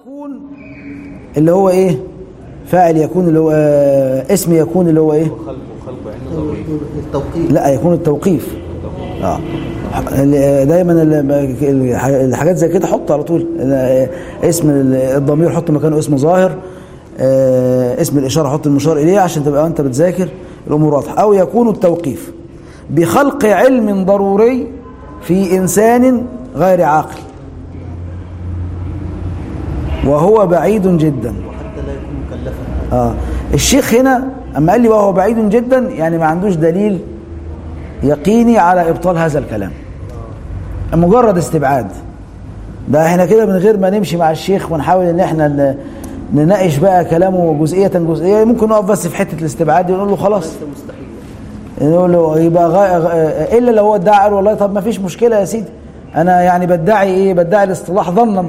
يكون اللي هو ايه فاعل يكون اللي هو آه اسم يكون اللي هو ايه خلق وخلق يعني ضروري التوقيت لا يكون التوقيف اه ال- دايما ال- الحاجات زي كده حط على طول ال- اسم ال- الضمير حط مكانه اسم ظاهر آه، اسم الاشاره حط المشار اليه عشان تبقى انت بتذاكر الامور واضحه او يكون التوقيف بخلق علم ضروري في انسان غير عاقل وهو بعيد جدا وحتى لا يكون مكلفا آه. الشيخ هنا اما قال لي وهو بعيد جدا يعني ما عندوش دليل يقيني على ابطال هذا الكلام مجرد استبعاد ده احنا كده من غير ما نمشي مع الشيخ ونحاول ان احنا ن- نناقش بقى كلامه جزئية جزئية ممكن نقف بس في حتة الاستبعاد دي ونقول له خلاص مستحيل نقول له يبقى غا... غا- الا لو هو ادعى قال والله طب ما فيش مشكلة يا سيدي انا يعني بدعي ايه بدعي الاصطلاح ظنا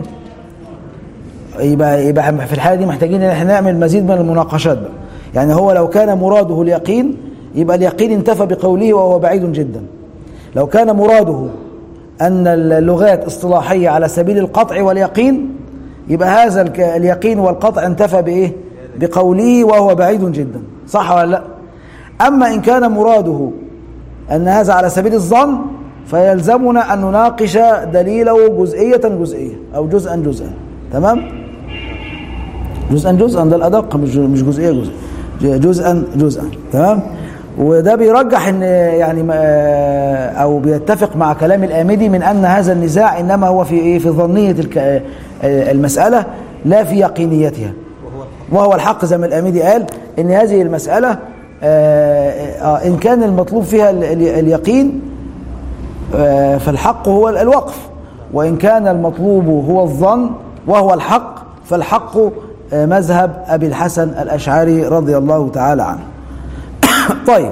يبقى يبقى في الحاله دي محتاجين ان احنا نعمل مزيد من المناقشات بقى يعني هو لو كان مراده اليقين يبقى اليقين انتفى بقوله وهو بعيد جدا لو كان مراده ان اللغات اصطلاحيه على سبيل القطع واليقين يبقى هذا الك- اليقين والقطع انتفى بايه بقوله وهو بعيد جدا صح ولا لا اما ان كان مراده ان هذا على سبيل الظن فيلزمنا ان نناقش دليله جزئيه جزئيه او جزءا جزءا تمام جزءا جزءا ده الادق مش مش جزئيه جزء جزءا جزءا تمام وده بيرجح ان يعني ما- او بيتفق مع كلام الامدي من ان هذا النزاع انما هو في ايه في ظنيه الك- المساله لا في يقينيتها وهو الحق زي ما الامدي قال ان هذه المساله آه، آه، ان كان المطلوب فيها ال- ال- اليقين آه، فالحق هو الوقف وإن كان المطلوب هو الظن وهو الحق فالحق آه، مذهب أبي الحسن الأشعري رضي الله تعالى عنه طيب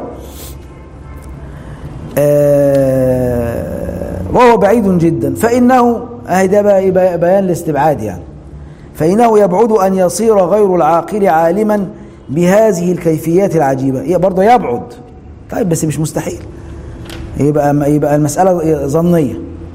آه، وهو بعيد جدا فإنه أهي ده بقى إيه بي- بيان الاستبعاد يعني فإنه يبعد أن يصير غير العاقل عالما بهذه الكيفيات العجيبة هي برضه يبعد طيب بس مش مستحيل يبقى يبقى المسألة ظنية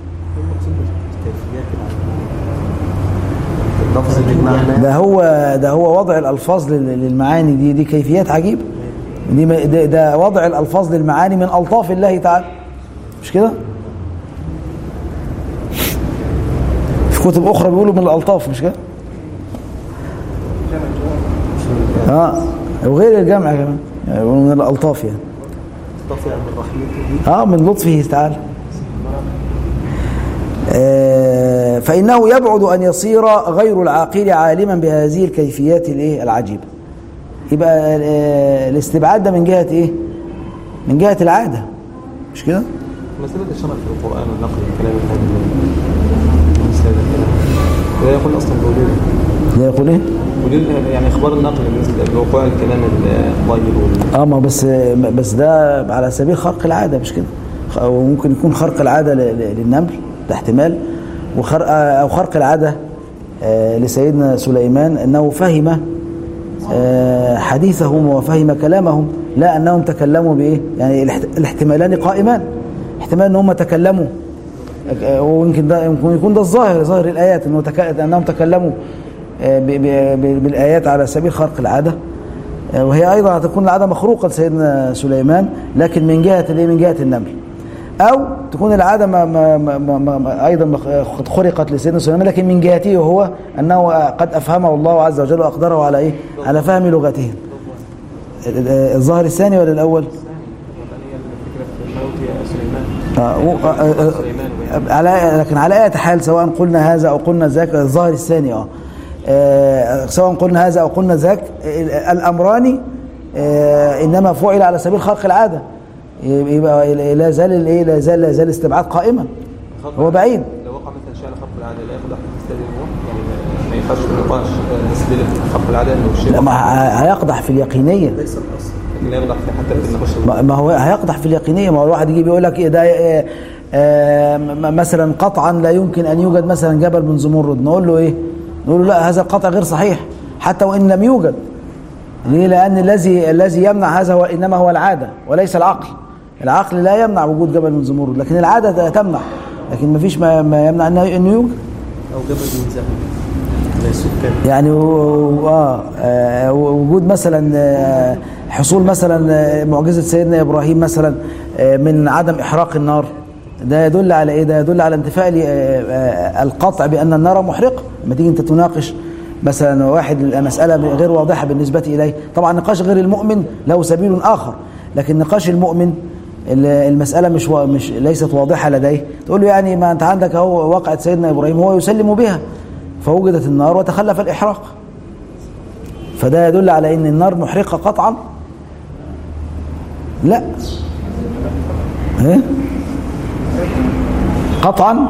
اللفظ بالمعنى ده هو ده هو وضع الألفاظ لل- للمعاني دي دي كيفيات عجيبة دي ما- ده, ده وضع الألفاظ للمعاني من ألطاف الله تعالى مش كده؟ في كتب أخرى بيقولوا من الألطاف مش كده؟ اه وغير الجمع كمان يعني بيقولوا من الألطاف يعني تطفئ من رحمته اه من لطفه تعالى آه، فإنه يبعد أن يصير غير العاقل عالما بهذه الكيفيات الايه العجيبة يبقى آه، الاستبعاد ده من جهة ايه من جهة العادة مش كده مسألة الشرع في القرآن ونقل الكلام هذا مثل هذا الكلام لا يقول أصلا بوجود ده يقول ايه وجود يعني إخبار النقل بالنسبة لوقوع الكلام الطيب وال- اه ما بس بس ده على سبيل خرق العادة مش كده خ- وممكن يكون خرق العادة ل- ل- للنمل ده احتمال وخرق او خرق العادة آه، لسيدنا سليمان انه فهم آه، حديثهم وفهم كلامهم لا انهم تكلموا بايه يعني الاحت- الاحتمالان قائمان احتمال ان هم تكلموا آه، ويمكن ده يمكن يكون ده الظاهر ظاهر الايات انه تك... انهم تكلموا آه، ب... ب... ب... بالايات على سبيل خرق العاده آه، وهي ايضا هتكون العاده مخروقه لسيدنا سليمان لكن من جهه الايه من جهه النمل او تكون العاده ما ما ما ما ما ايضا مخ- قد خرقت لسيدنا سليمان لكن من جهته هو انه قد افهمه الله عز وجل واقدره على ايه على فهم لغتهم ال- ال- الظاهر الثاني ولا الاول القرآنية الفكرة في موت سليمان آه، و- آه، آه، سليمان على لكن على اي حال سواء قلنا هذا او قلنا ذاك الظاهر الثاني اه آه، سواء قلنا هذا او قلنا ذاك ال- الامران آه، انما فعل على سبيل خلق العاده يبقى لا زال الايه لا زال لا زال الاستبعاد قائما خلق هو بعيد لو وقع مثلا شيء على خلق العادة لا ياخذ أحد يستدل هو يعني ما- ما ينفعش في النقاش آه، نستدل في خلق العادة إنه الشيء لا ما ه- هيقدح في اليقينيه ليس الاصل لكن لا يقدح في حتى في النقاش ما ما هو هيقدح في اليقينيه ما هو الواحد يجي بيقول لك إيه ده آه، آه، م- مثلا قطعا لا يمكن ان يوجد مثلا جبل من زمرد نقول له ايه نقول له لا هذا القطع غير صحيح حتى وان لم يوجد ليه لان الذي الذي يمنع هذا هو انما هو العاده وليس العقل العقل لا يمنع وجود جبل من زمرد لكن العاده تمنع لكن ما فيش ما, ما يمنع انه انه يوجد او جبل من ذهب زي السكان يعني و- آه آه، وجود مثلا آه، حصول مثلا آه، معجزة سيدنا إبراهيم مثلا آه، من عدم إحراق النار ده يدل على إيه؟ ده يدل على انتفاء ال- آه، آه، القطع بأن النار محرقة لما تيجي أنت تناقش مثلا واحد مسألة غير واضحة بالنسبة إليه طبعا نقاش غير المؤمن له سبيل آخر لكن نقاش المؤمن ال- المسألة مش وا- مش ليست واضحة لديه تقول له يعني ما أنت عندك أهو واقعة سيدنا إبراهيم هو يسلم بها فوجدت النار وتخلف الإحراق فده يدل على ان النار محرقه قطعا لا ايه قطعا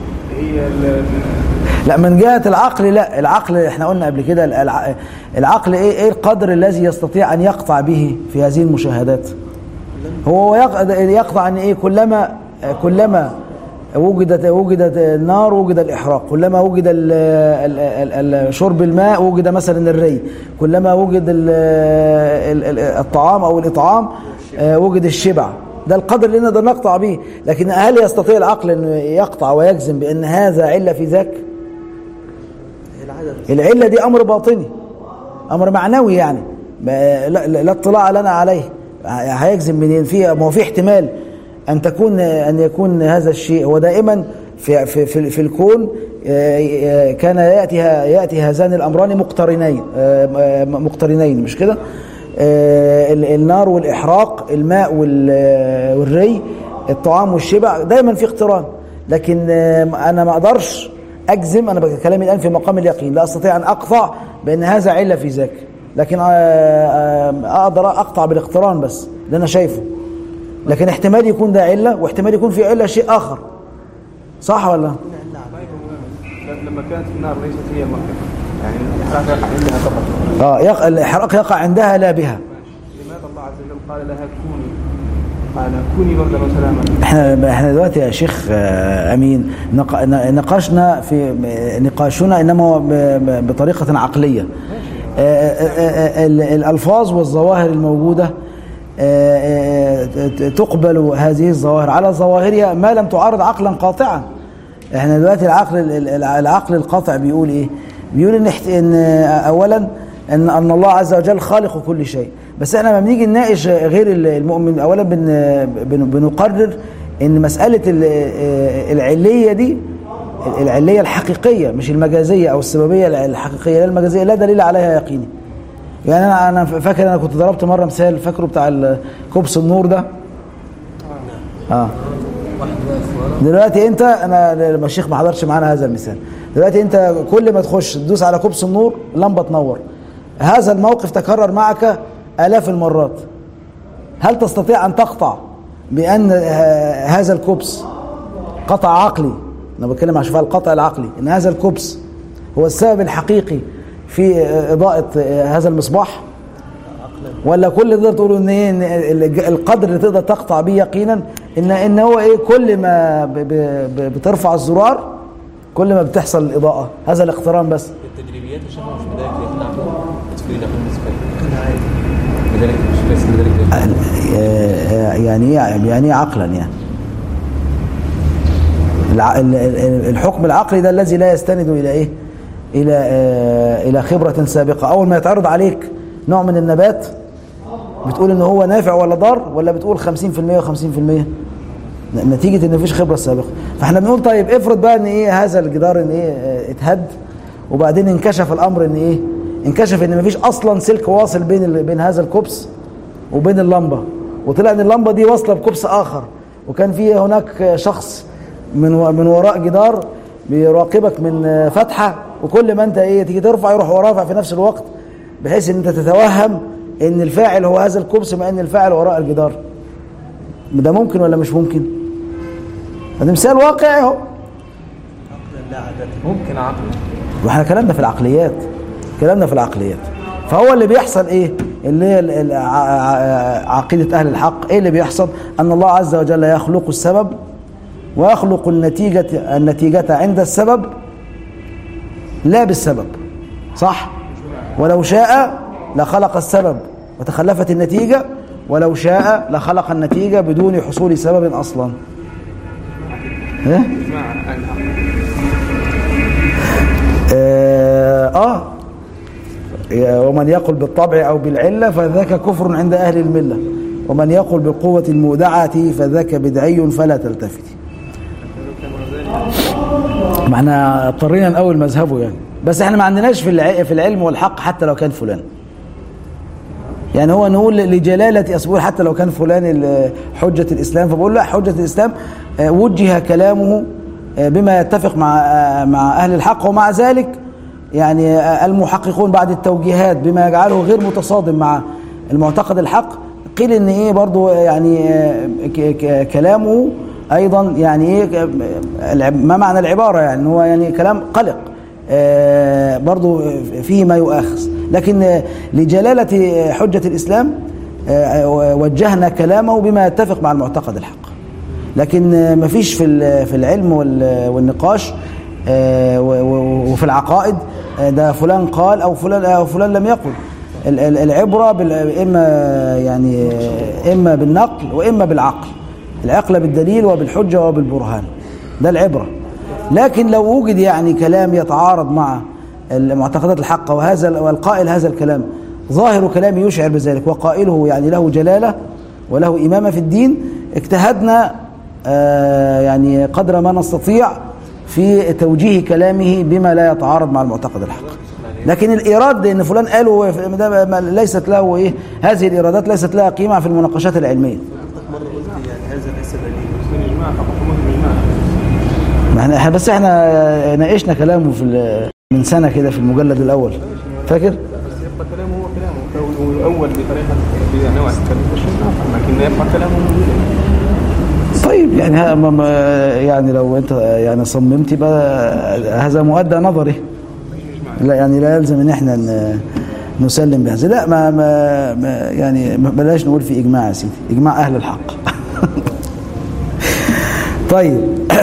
لا من جهه العقل لا العقل احنا قلنا قبل كده الع- العقل ايه ايه القدر الذي يستطيع ان يقطع به في هذه المشاهدات هو يق- يقطع ان ايه كلما كلما وجدت وجدت النار وجد الاحراق كلما وجد ال- ال- ال- ال- شرب الماء وجد مثلا الري كلما وجد ال- ال- ال- الطعام او الاطعام آه، وجد الشبع ده القدر اللي نقدر نقطع به لكن هل يستطيع العقل انه يقطع ويجزم بان هذا عله في ذاك العدد العلة دي أمر باطني أمر معنوي يعني ما- لا, لا لا اطلاع لنا عليه ه- هيجزم منين في ما هو في احتمال أن تكون أن يكون هذا الشيء هو دائما في في في, في الكون آه، آه، كان يأتي ه- يأتي هذان الأمران مقترنين آه، آه، مقترنين مش كده آه، ال- النار والإحراق الماء وال- آه، والري الطعام والشبع دايما في اقتران لكن آه، أنا ما أقدرش اجزم انا بكلامي الان في مقام اليقين لا استطيع ان اقطع بان هذا عله في ذاك لكن آه، آه، اقدر اقطع بالاقتران بس اللي انا شايفه لكن احتمال يكون ده عله واحتمال يكون في عله شيء اخر صح ولا لما كانت النار ليست هي المحرقة يعني الإحراق يقع عندها فقط اه يق... الاحراق يقع عندها لا بها لماذا الله عز وجل قال لها كوني قال كوني بردا وسلاما احنا احنا دلوقتي يا شيخ آه، امين نق- ن- نقاشنا في نقاشنا انما هو ب- ب- بطريقه عقليه آه، آه، آه، ال- الالفاظ والظواهر الموجوده آه، آه، ت- تقبل هذه الظواهر على ظواهرها ما لم تعارض عقلا قاطعا احنا دلوقتي العقل ال- ال- العقل القاطع بيقول ايه بيقول ان احت- ان اولا ان ان الله عز وجل خالق كل شيء بس احنا لما بنيجي نناقش غير المؤمن اولا بن بن- بنقرر ان مساله ال- العليه دي العليه الحقيقيه مش المجازيه او السببيه الحقيقيه لا المجازيه لا دليل عليها يقيني يعني انا انا فاكر انا كنت ضربت مره مثال فاكره بتاع ال- كوبس النور ده اه دلوقتي انت انا لما الشيخ ما حضرش معانا هذا المثال دلوقتي انت كل ما تخش تدوس على كوبس النور اللمبه تنور هذا الموقف تكرر معك الاف المرات هل تستطيع ان تقطع بان آه، هذا الكوبس قطع عقلي انا بتكلم عن شوف القطع العقلي ان هذا الكوبس هو السبب الحقيقي في آه، اضاءه آه، هذا المصباح ولا كل اللي تقدر تقوله ان ايه إن ال- القدر اللي تقدر تقطع بيه يقينا ان ان هو ايه كل ما ب- ب- ب- بترفع الزرار كل ما بتحصل الاضاءه هذا الاقتران بس التدريبيات يا شيخ مش بداية يقنع تفكير العقل بالنسبة لي لذلك مش بس لذلك آه، يعني ايه يعني ايه عقلا يعني الع- ال- ال- الحكم العقلي ده الذي لا يستند الى ايه الى آه، الى خبره سابقه اول ما يتعرض عليك نوع من النبات بتقول ان هو نافع ولا ضار ولا بتقول 50% و50% نتيجه ان مفيش خبره سابقه فاحنا بنقول طيب افرض بقى ان ايه هذا الجدار ان ايه آه، اتهد وبعدين انكشف الامر ان ايه انكشف ان مفيش اصلا سلك واصل بين ال- بين هذا الكوبس وبين اللمبه وطلع ان اللمبه دي واصله بكوبس اخر وكان في هناك شخص من و- من وراء جدار بيراقبك من فتحه وكل ما انت ايه تيجي ترفع يروح هو رافع في نفس الوقت بحيث ان انت تتوهم ان الفاعل هو هذا الكوبس مع ان الفاعل وراء الجدار ده ممكن ولا مش ممكن؟ ده مثال واقعي اهو لا عدد ممكن عقل واحنا كلامنا في العقليات كلامنا في العقليات فهو اللي بيحصل ايه اللي هي ال- ال- ع- ع- عقيدة أهل الحق ايه اللي بيحصل أن الله عز وجل يخلق السبب ويخلق النتيجة النتيجة عند السبب لا بالسبب صح ولو شاء لخلق السبب وتخلفت النتيجة ولو شاء لخلق النتيجة بدون حصول سبب أصلا إيه؟ إجماع أهل الحق آه آه يا- ومن يقل بالطبع أو بالعلة فذاك كفر عند أهل الملة ومن يقل بالقوة المودعة فذاك بدعي فلا تلتفت ما احنا اضطرينا نقول مذهبه يعني بس احنا ما عندناش في الع- في العلم والحق حتى لو كان فلان يعني هو نقول لجلالة أصبول حتى لو كان فلان ال- حجة الإسلام فبقول لا حجة الإسلام آه، وجه كلامه آه، بما يتفق مع آه، مع أهل الحق ومع ذلك يعني آه، المحققون بعد التوجيهات بما يجعله غير متصادم مع المعتقد الحق قيل ان ايه برضو يعني آه، ك- ك- كلامه ايضا يعني ايه ك- الع- ما معنى العبارة يعني هو يعني كلام قلق آه، برضو فيه ما يؤاخذ لكن آه، لجلالة آه، حجة الإسلام آه، وجهنا كلامه بما يتفق مع المعتقد الحق لكن آه، مفيش في ال- في العلم وال- والنقاش آه، و- و- وفي العقائد آه، ده فلان قال أو فلان أو فلان لم يقل ال- ال- العبرة بال- إما يعني آه، إما بالنقل وإما بالعقل العقل بالدليل وبالحجة وبالبرهان ده العبرة لكن لو وجد يعني كلام يتعارض مع المعتقدات الحقة وهذا والقائل هذا الكلام ظاهر كلامه يشعر بذلك وقائله يعني له جلالة وله إمامة في الدين اجتهدنا آه، يعني قدر ما نستطيع في توجيه كلامه بما لا يتعارض مع المعتقد الحق لكن الإيراد ان فلان قالوا ده ما- ليست له ايه هذه الإيرادات ليست لها قيمة في المناقشات العلمية مرة قلت يعني هذا ليس دليل الإجماع فقط الإجماع ما احنا احنا بس احنا ناقشنا كلامه في ال- من سنة كده في المجلد الأول فاكر؟ بس يبقى كلامه هو كلامه ويؤول بطريقة بنوع التكلف الشيطان لكن يبقى كلامه موجود طيب يعني ها ما- ما- يعني لو انت يعني صممت يبقى هذا مؤدى نظري لا يعني لا يلزم ان احنا ن- نسلم بهذا لا ما, ما, ما يعني ما- بلاش نقول في اجماع يا سيدي اجماع اهل الحق طيب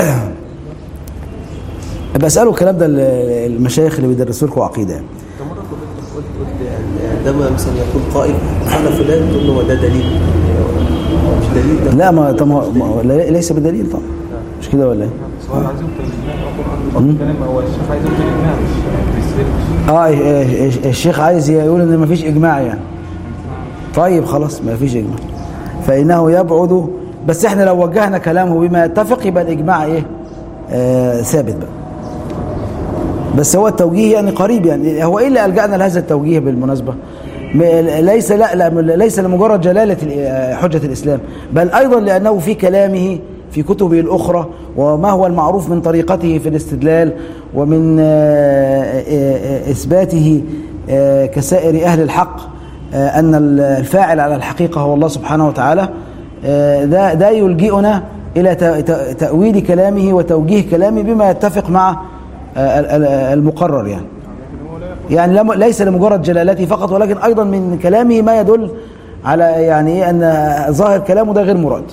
بسأله الكلام ده ال- المشايخ اللي بيدرسوا لكم عقيده يعني. كم مرة قلت قلت قلت يعني عندما مثلا يقول قائل قال فلان تقول له هو ده دليل هو مش دليل ده لا ما طب ما- ما- لا- ليس بدليل طبعا مش كده ولا ايه؟ سؤال عايز يبطل الإجماع كلام هو الشيخ عايز يبطل الإجماع مش بيسأل اه اه، اه، الشيخ عايز يقول ان مفيش اجماع يعني طيب خلاص مفيش اجماع فانه يبعد بس احنا لو وجهنا كلامه بما يتفق يبقى الاجماع ايه آه ثابت بقى بس هو التوجيه يعني قريب يعني هو ايه اللي الجانا لهذا التوجيه بالمناسبه م- ليس لا, لا ليس لمجرد جلاله ال- حجه الاسلام بل ايضا لانه في كلامه في كتبه الاخرى وما هو المعروف من طريقته في الاستدلال ومن آه، آه، آه، اثباته آه، كسائر اهل الحق آه، ان الفاعل على الحقيقه هو الله سبحانه وتعالى آه، ده ده يلجئنا الى ت- ت- تاويل كلامه وتوجيه كلامه بما يتفق مع آه، ال- ال- المقرر يعني يعني لم- ليس لمجرد جلالته فقط ولكن ايضا من كلامه ما يدل على يعني ايه ان ظاهر كلامه ده غير مراد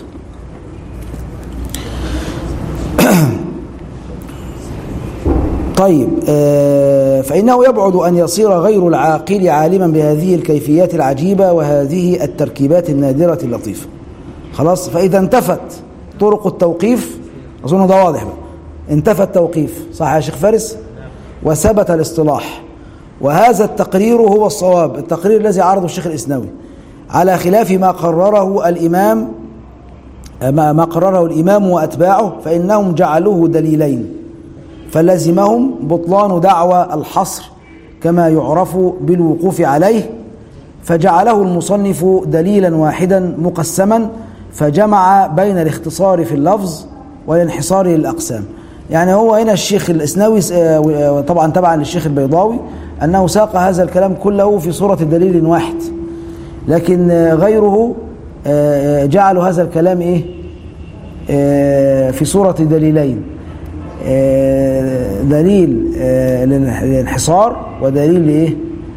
طيب آه، فإنه يبعد أن يصير غير العاقل عالما بهذه الكيفيات العجيبة وهذه التركيبات النادرة اللطيفة خلاص فإذا انتفت طرق التوقيف أظن ده واضح بقى انتفى التوقيف صح يا شيخ فارس وثبت الاصطلاح وهذا التقرير هو الصواب التقرير الذي عرضه الشيخ الإسنوي على خلاف ما قرره الإمام ما ما قرره الإمام وأتباعه فإنهم جعلوه دليلين فلزمهم بطلان دعوى الحصر كما يعرف بالوقوف عليه فجعله المصنف دليلا واحدا مقسما فجمع بين الاختصار في اللفظ والانحصار للأقسام يعني هو هنا الشيخ الإسناوي آه، طبعا تبعا للشيخ البيضاوي أنه ساق هذا الكلام كله في صورة دليل واحد لكن آه، غيره آه، جعلوا هذا الكلام إيه آه، في صورة دليلين آه، دليل آه، للانحصار ودليل لإيه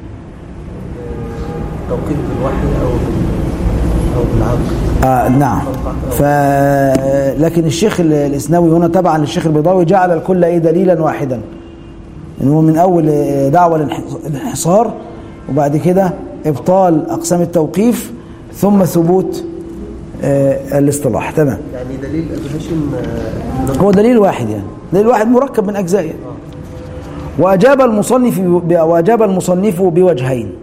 توقيت بالوحي او بال- او بالعقل آه نعم ف لكن الشيخ ال- الاسناوي هنا تبعا للشيخ البيضاوي جعل الكل ايه دليلا واحدا ان هو من اول آه، دعوه الانح- الانحصار وبعد كده ابطال اقسام التوقيف ثم ثبوت آه، الاصطلاح تمام يعني دليل ابو هاشم آه، هو دليل واحد يعني دليل واحد مركب من اجزاء يعني. وأجاب المصنف ب- وأجاب المصنف بوجهين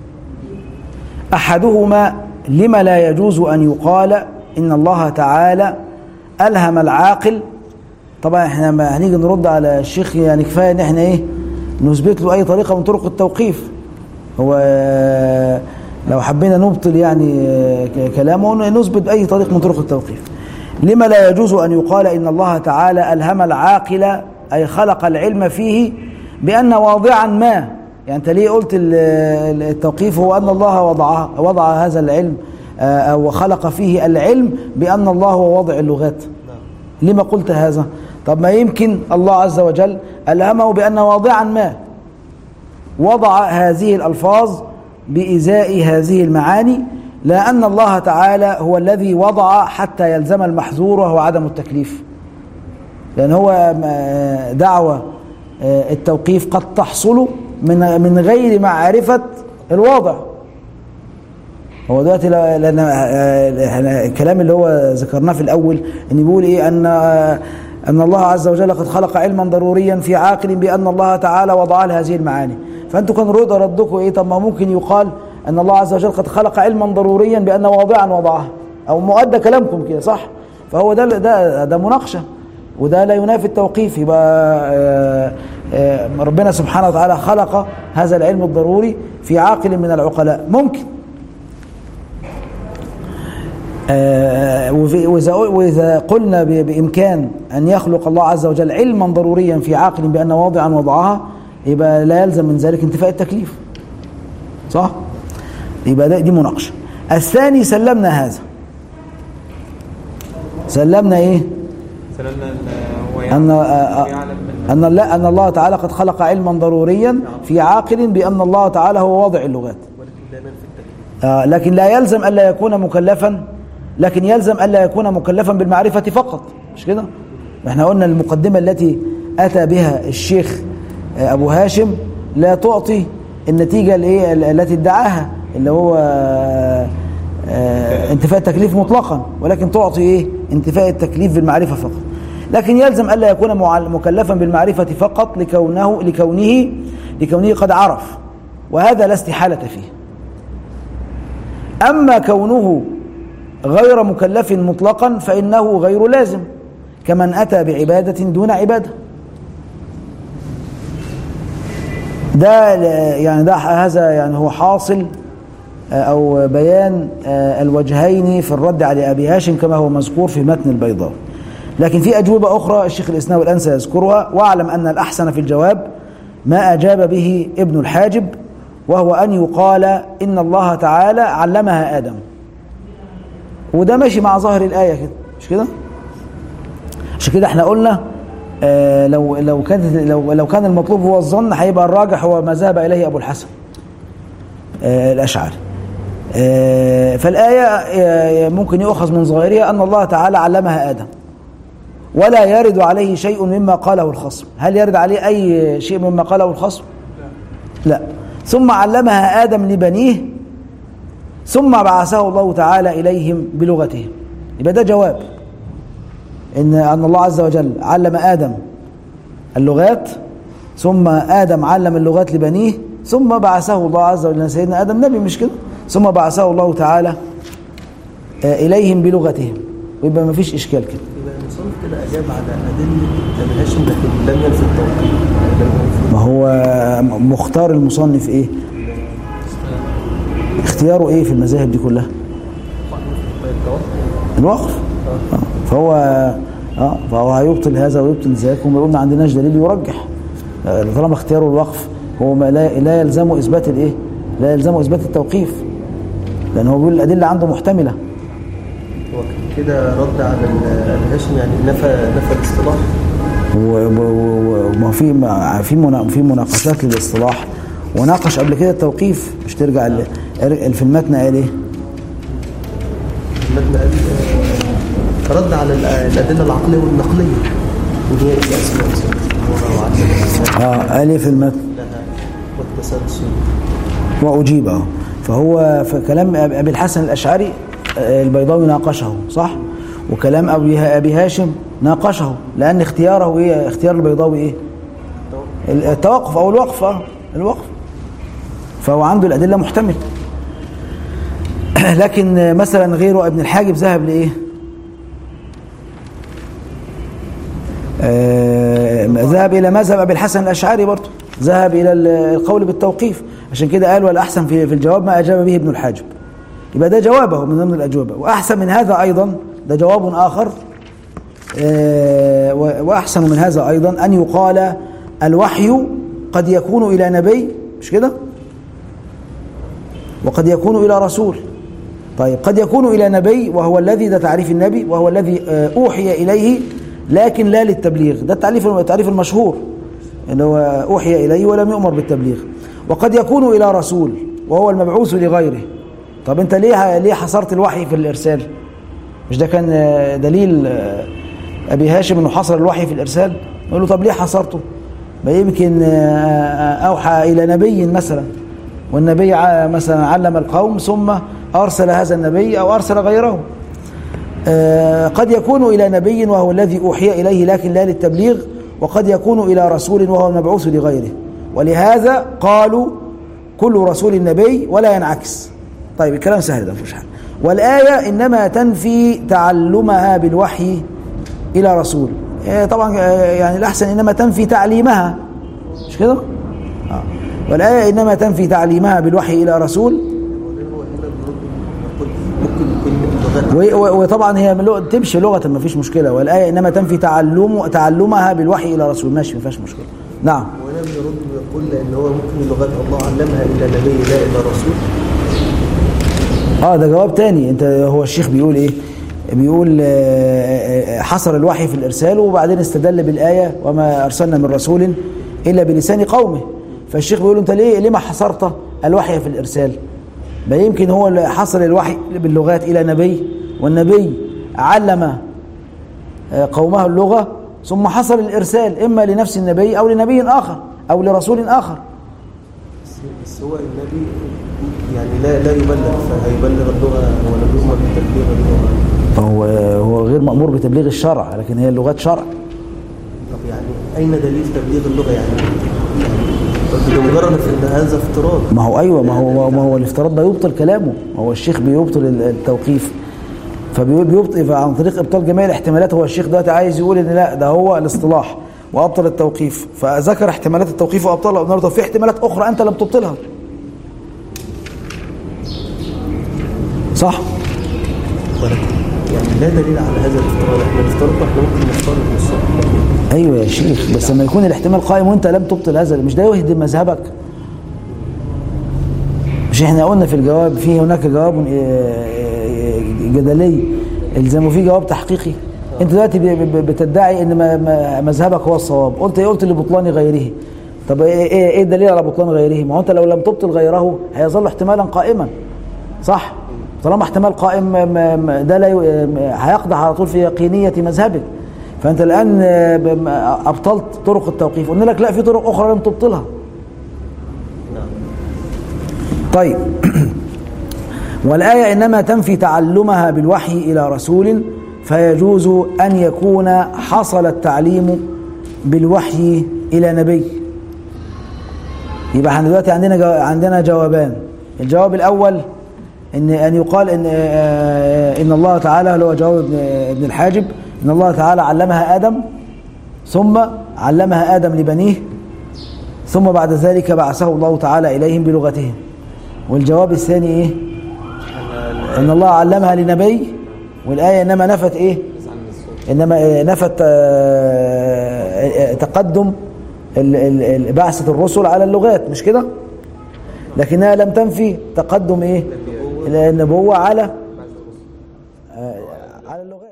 أحدهما لما لا يجوز أن يقال إن الله تعالى ألهم العاقل طبعا احنا ما هنيجي نرد على الشيخ يعني كفاية ان احنا ايه نثبت له اي طريقة من طرق التوقيف هو آه، لو حبينا نبطل يعني آه، ك- كلامه نثبت اي طريق من طرق التوقيف لما لا يجوز ان يقال ان الله تعالى الهم العاقل اي خلق العلم فيه بان واضعا ما يعني انت ليه قلت ال- ال- التوقيف هو ان الله وضع وضع هذا العلم آه، او خلق فيه العلم بان الله هو واضع اللغات لما قلت هذا طب ما يمكن الله عز وجل ألهمه بأن واضعا ما وضع هذه الألفاظ بإزاء هذه المعاني لأن الله تعالى هو الذي وضع حتى يلزم المحظور وهو عدم التكليف لأن هو آه، دعوة آه، التوقيف قد تحصل من من غير معرفة الواضع هو دلوقتي لا- لان آه، احنا الكلام اللي هو ذكرناه في الاول ان بيقول ايه ان آه، ان الله عز وجل قد خلق علما ضروريا في عاقل بان الله تعالى وضع له هذه المعاني فانتوا كان رد ردكم ايه طب ما ممكن يقال ان الله عز وجل قد خلق علما ضروريا بان واضعا وضعه او مؤدى كلامكم كده صح فهو ده ده ده مناقشه وده لا ينافي التوقيف يبقى آه، آه، ربنا سبحانه وتعالى خلق هذا العلم الضروري في عاقل من العقلاء ممكن آه، وفي- وإذا وإذا قلنا ب- بإمكان أن يخلق الله عز وجل علما ضروريا في عاقل بأن واضعا وضعها يبقى لا يلزم من ذلك انتفاء التكليف صح؟ يبقى ده دي مناقشة الثاني سلمنا هذا سلمنا إيه؟ سلمنا ال- هو أن يعلم آه، يعلم أن لا أن الله تعالى قد خلق علما ضروريا في عاقل بأن الله تعالى هو واضع اللغات ولكن لا ينفي التكليف آه، لكن لا يلزم ألا يكون مكلفا لكن يلزم ألا يكون مكلفا بالمعرفة فقط مش كده احنا قلنا المقدمة التي أتى بها الشيخ آه، أبو هاشم لا تعطي النتيجة الايه ال- التي ادعاها اللي هو آه، آه، انتفاء التكليف مطلقا ولكن تعطي ايه انتفاء التكليف بالمعرفة فقط لكن يلزم ألا يكون مع- مكلفا بالمعرفة فقط لكونه لكونه لكونه قد عرف وهذا لا استحالة فيه أما كونه غير مكلف مطلقا فإنه غير لازم كمن أتى بعبادة دون عبادة ده ل- يعني ده هذا يعني هو حاصل آه، أو بيان آه، الوجهين في الرد على أبي هاشم كما هو مذكور في متن البيضاوي لكن في أجوبة أخرى الشيخ الإسناوي الآن سيذكرها واعلم أن الأحسن في الجواب ما أجاب به ابن الحاجب وهو أن يقال إن الله تعالى علمها آدم وده ماشي مع ظاهر الآية كده مش كده عشان كده احنا قلنا آه لو لو كانت لو لو كان المطلوب هو الظن هيبقى الراجح هو ما ذهب اليه ابو الحسن آه الاشعري آه فالايه آه ممكن يؤخذ من ظاهرها ان الله تعالى علمها ادم ولا يرد عليه شيء مما قاله الخصم هل يرد عليه اي شيء مما قاله الخصم لا ثم علمها ادم لبنيه ثم بعثه الله تعالى اليهم بلغتهم يبقى ده جواب ان ان الله عز وجل علم ادم اللغات ثم ادم علم اللغات لبنيه ثم بعثه الله عز وجل سيدنا ادم نبي مش كده ثم بعثه الله تعالى آه، اليهم بلغتهم ويبقى ما فيش اشكال كده يبقى المصنف كده اجاب على ادله ابن هاشم لكن لم ينفي التوقيف يعني لم ينفي ما هو مختار المصنف ايه اختياره ايه في المذاهب دي كلها الوقف آه. فهو اه فهو هيبطل هذا ويبطل ذاك وما يقول ما عندناش دليل يرجح آه، طالما اختياره الوقف هو ما لا, لا يلزمه اثبات الايه لا يلزمه اثبات التوقيف لان هو بيقول الادله عنده محتمله هو كده رد على ال- ابن هاشم يعني نفى نفى الاصطلاح و- و- وما في ما- في منا- في مناقشات للاصطلاح وناقش قبل كده التوقيف مش ترجع ال- ال- في المتن قال ايه المتن قال آه، رد على ال- الادله العقليه والنقليه وهي الاسماء وعدم اه قال ايه في المتن لها والتسلسل وأجيب أهو فهو في كلام أبي أبي الحسن الأشعري آه، البيضاوي ناقشه صح وكلام أبي أبي هاشم ناقشه لأن اختياره إيه اختيار البيضاوي إيه التوقف او الوقف آه، الوقف فهو عنده الادله محتمل لكن مثلا غيره ابن الحاجب ذهب لايه آه، ذهب الى مذهب ابي الحسن الاشعري برضه ذهب الى القول بالتوقيف عشان كده قال والاحسن في في الجواب ما اجاب به ابن الحاجب يبقى ده جوابه من ضمن الاجوبه واحسن من هذا ايضا ده جواب اخر آه، و- واحسن من هذا ايضا ان يقال الوحي قد يكون الى نبي مش كده وقد يكون الى رسول طيب قد يكون الى نبي وهو الذي ده تعريف النبي وهو الذي آه، اوحي اليه لكن لا للتبليغ ده التعريف التعريف المشهور اللي هو اوحي اليه ولم يؤمر بالتبليغ وقد يكون الى رسول وهو المبعوث لغيره طب انت ليه ليه حصرت الوحي في الارسال مش ده كان آه، دليل آه، ابي هاشم انه حصر الوحي في الارسال يقول له طب ليه حصرته ما يمكن آه، اوحى الى نبي مثلا والنبي ع- مثلا علم القوم ثم ارسل هذا النبي او ارسل غيره آه، قد يكون الى نبي وهو الذي اوحي اليه لكن لا للتبليغ وقد يكون الى رسول وهو المبعوث لغيره ولهذا قالوا كل رسول نبي ولا ينعكس طيب الكلام سهل ده مفيش حاجه والايه انما تنفي تعلمها بالوحي الى رسول آه، طبعا آه، يعني الاحسن انما تنفي تعليمها مش كده آه. والايه انما تنفي تعليمها بالوحي الى رسول وبعدين هو هنا بيرد يقول ممكن يكون لغات و- و- وطبعا هي من لغة تمشي لغة ما فيش مشكلة والآية إنما تنفي تعلم تعلمها بالوحي إلى رسول ماشي ما فيش مشكلة نعم وهنا بيرد ويقول لان هو ممكن لغات الله علمها الى نبي لا الى رسول اه ده جواب تاني انت هو الشيخ بيقول ايه بيقول آه، آه، آه، حصر الوحي في الارسال وبعدين استدل بالايه وما ارسلنا من رسول الا بلسان قومه فالشيخ بيقول انت ليه ليه ما حصرت الوحي في الارسال ما يمكن هو اللي حصر الوحي باللغات الى نبي والنبي علم آه، قومه اللغه ثم حصل الارسال اما لنفس النبي او لنبي اخر او لرسول اخر بس- بس هو النبي يعني لا لا يبلغ فهيبلغ اللغه هو لا يؤمر بتبليغ اللغه فهو هو غير مامور بتبليغ الشرع لكن هي اللغات شرع طب يعني اين دليل تبليغ اللغه يعني يعني بمجرد ان هذا افتراض ما هو ايوه ما هو ما هو الافتراض ده يبطل كلامه ما هو الشيخ بيبطل ال- التوقيف فبيبطل عن طريق ابطال جميع الاحتمالات هو الشيخ دلوقتي عايز يقول ان لا ده هو الاصطلاح وابطل التوقيف فذكر احتمالات التوقيف وابطلها قلنا له طب في احتمالات اخرى انت لم تبطلها صح ولكن يعني لا دليل على هذا الافتراض احنا نفترض احنا ممكن نفترض من الصبح لكن ايوه يا شيخ بس لما يكون الاحتمال قائم وانت لم تبطل هذا مش ده يهدم مذهبك مش احنا قلنا في الجواب في هناك جواب آه، جدلي الزموا فيه جواب تحقيقي انت دلوقتي ب- ب- بتدعي ان ما- ما- مذهبك هو الصواب قلت ايه قلت لبطلان غيره طب ايه ايه إيه الدليل على بطلان غيره ما هو انت لو لم تبطل غيره هيظل احتمالا قائما صح طالما احتمال قائم م- م- ده لا ي- م- هيقضي على طول في يقينيه مذهبك فانت الان آه، ب- م- ابطلت طرق التوقيف قلنا لك لا في طرق اخرى لم تبطلها طيب والآية إنما تنفي تعلمها بالوحي إلى رسول فيجوز أن يكون حصل التعليم بالوحي إلى نبي يبقى احنا دلوقتي عندنا جو... عندنا جوابان الجواب الأول إن أن يقال إن آه، إن الله تعالى اللي هو جواب ابن ابن الحاجب إن الله تعالى علمها آدم ثم علمها آدم لبنيه ثم بعد ذلك بعثه الله تعالى إليهم بلغتهم والجواب الثاني إيه إن الله علمها لنبي والآية إنما نفت إيه إنما آه، نفت آه، آه، تقدم ال- ال- ال- بعثة الرسل على اللغات مش كده لكنها لم تنفي تقدم إيه النبوة على آه، على اللغات